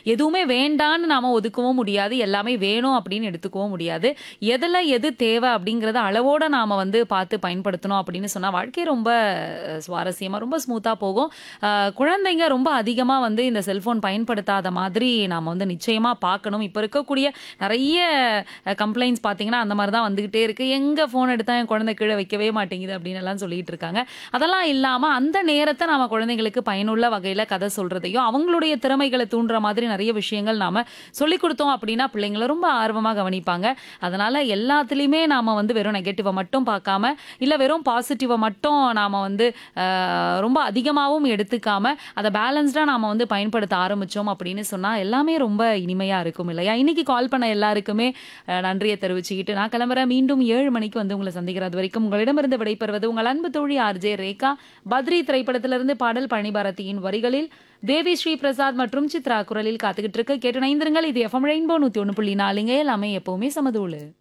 எதுவுமே வேண்டான்னு நாம ஒதுக்கவும் முடியாது. எல்லாமே வேணும் அப்படின்னு எடுத்துக்கவும் முடியாது. எதுல எது தேவை அப்படிங்கிறத அளவோட நாம வந்து பார்த்து பயன்படுத்தணும் அப்படின்னு சொன்னா, வாழ்க்கை ரொம்ப அ சுவாரஸ்யமா, ரொம்ப ஸ்மூத்தா போகும். அ குழந்தைங்க ரொம்ப அதிகமா வந்து இந்த செல்ஃபோன் பயன்படுத்தாத மாதிரி நாம வந்து நிச்சயமா பார்க்கணும். இப்ப இருக்கக்கூடிய நெறைய அ கம்ப்ளைண்ட்ஸ் பார்த்தீங்கன்னா, அந்த மாரி தான் வந்துகிட்டே இருக்கு. எங்க ஃபோன் எடுத்தா என் குழந்தை கீழ வைக்கவே மாட்டேங்குது அப்படின்னு எல்லாம் சொல்லிட்டு இருக்காங்க. அதெல்லாம் இல்லாம அந்த நேரத்த நாம குழந்தைங்களுக்கு பயனுள்ள வகையில கதை சொல்றதையும், அவங்களுடைய திறமைகள தூண்டுற மாதிரி நெறைய விஷயங்கள் நாம சொல்லிக் குடுத்தோம் அப்படின்னா, பிள்ளைங்கள ரொம்ப ஆர்வமா கவனிப்பாங்க. அதனால எல்லாத்துலயுமே நாம வந்து வெறும் நெகட்டிவ மட்டும் பார்க்காம, இல்ல வெறும் பாசிட்டிவ மட்டும் நாம வந்து அ ரொம்ப அதிகமாவும் எடுத்துக்காம, அத பேலன்ஸ்டா நாம வந்து பயன்படுத்த ஆரம்பிச்சோம் அப்படின்னு சொன்னா, எல்லாமே ரொம்ப இனிமையா இருக்கும் இல்லையா? இன்னைக்கு கால் பண்ண எல்லாருக்குமே அ நன்றிய தெரிவிச்சுக்கிட்டு நான் கிளம்புறேன். மீண்டும் 7 மணிக்கு வந்து உங்கள சந்திக்கிறேன். அதுவரைக்கும் உங்களிடமிருந்து விடைபெறுவது உங்கள் அன்பு தோழி ஆர்.ஜே. ரேகா. பத்ரி திரைப்படத்திலிருந்து பாடல் பழனி பாரதியின் வரிகளில் தேவி ஸ்ரீ பிரசாத் மற்றும் சித்ரா குரலில் காத்துக்கிட்டு இருக்கு. கேட்டு இணைந்திருங்கள். இது எஃப்எம் ரெயின்போ 101.4 எல்லாமே எப்பவுமே சமதூளு.